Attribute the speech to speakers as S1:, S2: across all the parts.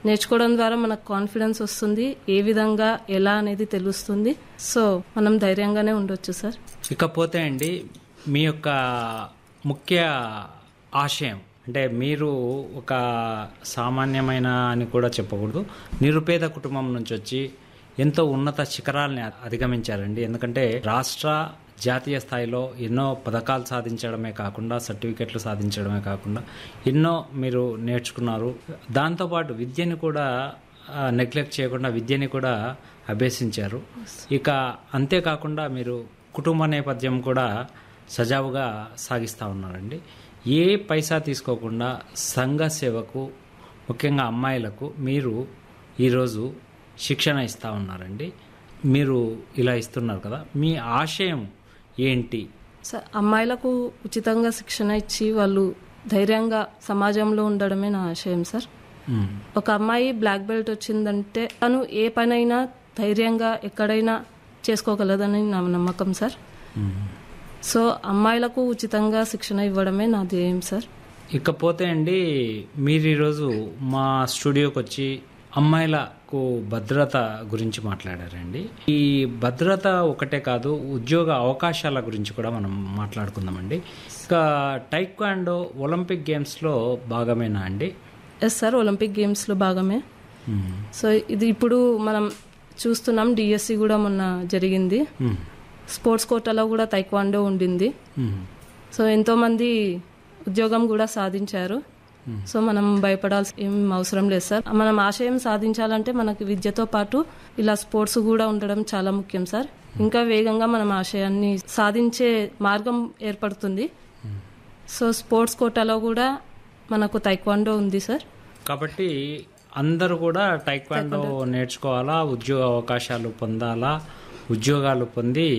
S1: నేర్చుకోవడం ద్వారా మనకు కాన్ఫిడెన్స్ వస్తుంది ఏ విధంగా ఎలా అనేది తెలుస్తుంది సో మనం ధైర్యంగానే ఉండొచ్చు సార్
S2: ఇకపోతే అండి మీ యొక్క ముఖ్య ఆశయం అంటే మీరు ఒక సామాన్యమైన అని కూడా చెప్పకూడదు నిరుపేద కుటుంబం నుంచి వచ్చి ఎంతో ఉన్నత శిఖరాల్ని అధిగమించారండి ఎందుకంటే రాష్ట్ర జాతీయ స్థాయిలో ఎన్నో పథకాలు సాధించడమే కాకుండా సర్టిఫికెట్లు సాధించడమే కాకుండా ఎన్నో మీరు నేర్చుకున్నారు దాంతోపాటు విద్యని కూడా నెగ్లెక్ట్ చేయకుండా విద్యని కూడా అభ్యసించారు ఇక అంతేకాకుండా మీరు కుటుంబ నేపథ్యం కూడా సజావుగా సాగిస్తూ ఉన్నారండి ఏ పైసా తీసుకోకుండా సంఘ సేవకు ముఖ్యంగా అమ్మాయిలకు మీరు ఈరోజు శిక్షణ ఇస్తూ ఉన్నారండి మీరు ఇలా ఇస్తున్నారు కదా మీ ఆశయం ఏంటి
S1: సార్ అమ్మాయిలకు ఉచితంగా శిక్షణ ఇచ్చి వాళ్ళు ధైర్యంగా సమాజంలో ఉండడమే నా ఆశయం సార్
S2: మ్మ్.
S1: ఒక అమ్మాయి బ్లాక్ బెల్ట్ వచ్చిందంటే తను ఏ పనైనా ధైర్యంగా ఎక్కడైనా చేసుకోగలదని నా నమ్మకం సార్
S2: మ్మ్.
S1: సో అమ్మాయిలకు ఉచితంగా శిక్షణ ఇవ్వడమే నా ధ్యేయం సార్
S2: ఇకపోతే అండి మీరు ఈరోజు మా స్టూడియోకి వచ్చి అమ్మాయిలకు భద్రత గురించి మాట్లాడారండి ఈ భద్రత ఒకటే కాదు ఉద్యోగ అవకాశాల గురించి కూడా మనం మాట్లాడుకుందామండి ఇక టైక్వాండో ఒలింపిక్ గేమ్స్లో భాగమేనా అండి
S1: ఎస్ సార్ ఒలింపిక్ గేమ్స్లో భాగమే
S2: మ్మ్.
S1: సో ఇది ఇప్పుడు మనం చూస్తున్నాం డిఎస్సి కూడా మొన్న జరిగింది
S2: మ్మ్.
S1: స్పోర్ట్స్ కోటాలో కూడా తైక్వాండో ఉండింది
S2: మ్మ్.
S1: సో ఎంతోమంది ఉద్యోగం కూడా సాధించారు సో మనం భయపడాల్సి ఏం అవసరం లేదు సార్ మనం ఆశయం సాధించాలంటే మనకి విద్యతో పాటు ఇలా స్పోర్ట్స్ కూడా ఉండడం చాలా ముఖ్యం సార్ ఇంకా వేగంగా మనం ఆశయాన్ని సాధించే మార్గం ఏర్పడుతుంది సో స్పోర్ట్స్ కోటాలో కూడా మనకు తైక్వాండో ఉంది సార్
S2: కాబట్టి అందరూ కూడా టైక్వాండో నేర్చుకోవాలా ఉద్యోగ అవకాశాలు పొందాలా ఉద్యోగాలు పొంది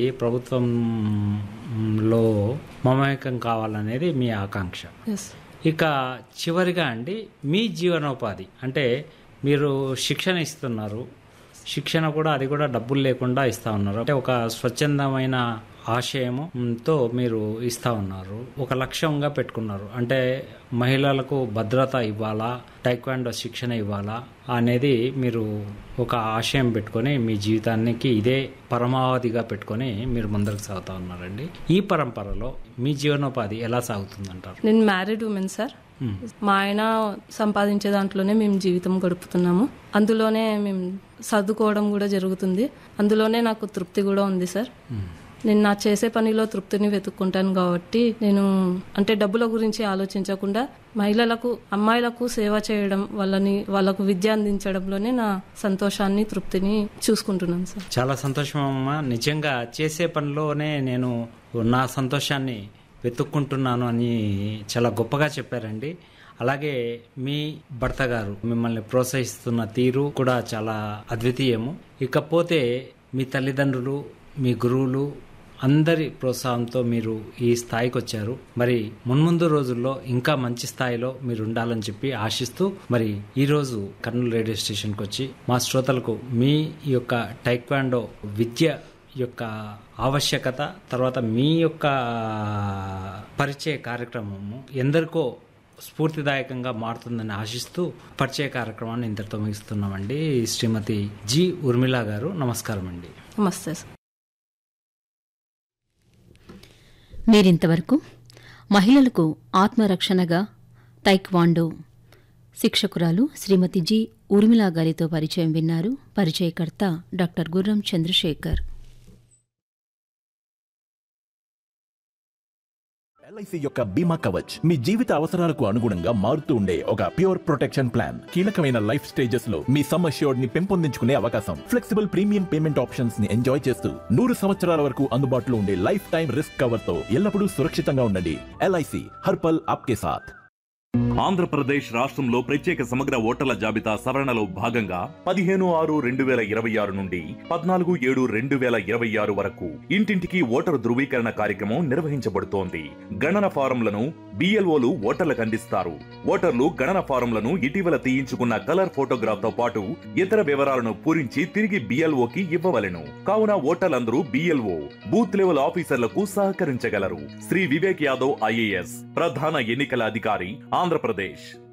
S2: ప్రభుత్వంలో మమేకం కావాలనేది మీ ఆకాంక్ష
S1: ఎస్
S2: ఇక చివరిగా అండి మీ జీవనోపాధి అంటే మీరు శిక్షణ ఇస్తున్నారు శిక్షణ కూడా అది కూడా డబ్బులు లేకుండా ఇస్తా ఉన్నారు అంటే ఒక స్వచ్ఛందమైన ఆశయంతో మీరు ఇస్తా ఉన్నారు ఒక లక్ష్యంగా పెట్టుకున్నారు అంటే మహిళలకు భద్రత ఇవ్వాలా టైక్వాండో శిక్షణ ఇవ్వాలా అనేది మీరు ఒక ఆశయం పెట్టుకొని మీ జీవితానికి ఇదే పరమావధిగా పెట్టుకొని మీరు ముందరకు సాగుతా ఉన్నారండి ఈ పరంపరలో మీ జీవనోపాధి ఎలా సాగుతుందంటారు
S1: నేను మ్యారీడ్ ఉమెన్ సార్ మా ఆయన సంపాదించే దాంట్లోనే మేము జీవితం గడుపుతున్నాము అందులోనే మేము సర్దుకోవడం కూడా జరుగుతుంది అందులోనే నాకు తృప్తి కూడా ఉంది సార్ నేను నా చేసే పనిలో తృప్తిని వెతుక్కుంటాను కాబట్టి నేను అంటే డబ్బుల గురించి ఆలోచించకుండా మహిళలకు అమ్మాయిలకు సేవ చేయడం వాళ్ళని వాళ్ళకు విద్య అందించడంలోనే నా సంతోషాన్ని తృప్తిని చూసుకుంటున్నాను సార్
S2: చాలా సంతోషం అమ్మా నిజంగా చేసే పనిలోనే నేను నా సంతోషాన్ని వెతుక్కుంటున్నాను అని చాలా గొప్పగా చెప్పారండి అలాగే మీ భర్త గారు మిమ్మల్ని ప్రోత్సహిస్తున్న తీరు కూడా చాలా అద్వితీయము ఇకపోతే మీ తల్లిదండ్రులు మీ గురువులు అందరి ప్రోత్సాహంతో మీరు ఈ స్థాయికి వచ్చారు మరి మున్ముందు రోజుల్లో ఇంకా మంచి స్థాయిలో మీరు ఉండాలని చెప్పి ఆశిస్తూ మరి ఈరోజు కర్నూలు రేడియో స్టేషన్కి వచ్చి మా శ్రోతలకు మీ యొక్క టైక్వాండో విద్య యొక్క ఆవశ్యకత తర్వాత మీ యొక్క పరిచయ కార్యక్రమము ఎందరికో స్ఫూర్తిదాయకంగా మారుతుందని ఆశిస్తూ పరిచయ కార్యక్రమాన్ని ఇంతటితో ముగిస్తున్నామండి శ్రీమతి జి ఉర్మిళ గారు నమస్కారం అండి
S1: నమస్తే సార్
S3: మీరింతవరకు మహిళలకు ఆత్మరక్షణగా తైక్వాండో శిక్షకురాలు శ్రీమతి జి ఊర్మిళా గారితో పరిచయం విన్నారు పరిచయకర్త డాక్టర్ గుర్రం చంద్రశేఖర్
S4: ఎల్ఐసి యొక్క బీమా కవచ్ మీ జీవిత అవసరాలకు అనుగుణంగా మారుతూ ఉండే ఒక ప్యూర్ ప్రొటెక్షన్ ప్లాన్ కీలకమైన లైఫ్ స్టేజెస్ లో మీ సమ్ అష్యూర్డ్ ని పెంపొందించుకునే అవకాశం ఫ్లెక్సిబుల్ ప్రీమియం పేమెంట్ ఆప్షన్స్ ని ఎంజాయ్ చేస్తూ నూరు సంవత్సరాల వరకు అందుబాటులో ఉండే లైఫ్ టైం రిస్క్ కవర్ తో ఎల్లప్పుడూ సురక్షితంగా ఉండండి ఎల్ఐసి హర్పల్ ఆప్కే సాథ్
S5: ఆంధ్రప్రదేశ్ రాష్ట్రంలో ప్రత్యేక సమగ్ర ఓటర్ల జాబితా సవరణలో భాగంగా పదిహేను ఆరు రెండు వేల ఇరవై ఆరు నుండి పద్నాలుగు ఏడు రెండు వేల ఇరవై ఆరు వరకు ఇంటింటికి ఓటరు ధృవీకరణ కార్యక్రమం నిర్వహించబడుతోంది గణన ఫారంలను బిఎల్ఓలు ఓటర్లకు అందిస్తారు ఓటర్లు గణన ఫారంలను ఇటీవల తీయించుకున్న కలర్ ఫోటోగ్రాఫ్ తో పాటు ఇతర వివరాలను పూరించి తిరిగి బిఎల్ఓకి ఇవ్వవలెను కావున ఓటర్లందరూ బిఎల్ఓ బూత్ లెవెల్ ఆఫీసర్లకు సహకరించగలరు శ్రీ వివేక్ యాదవ్ ఐఏఎస్ ప్రధాన ఎన్నికల అధికారి ఆంధ్రప్రదేశ్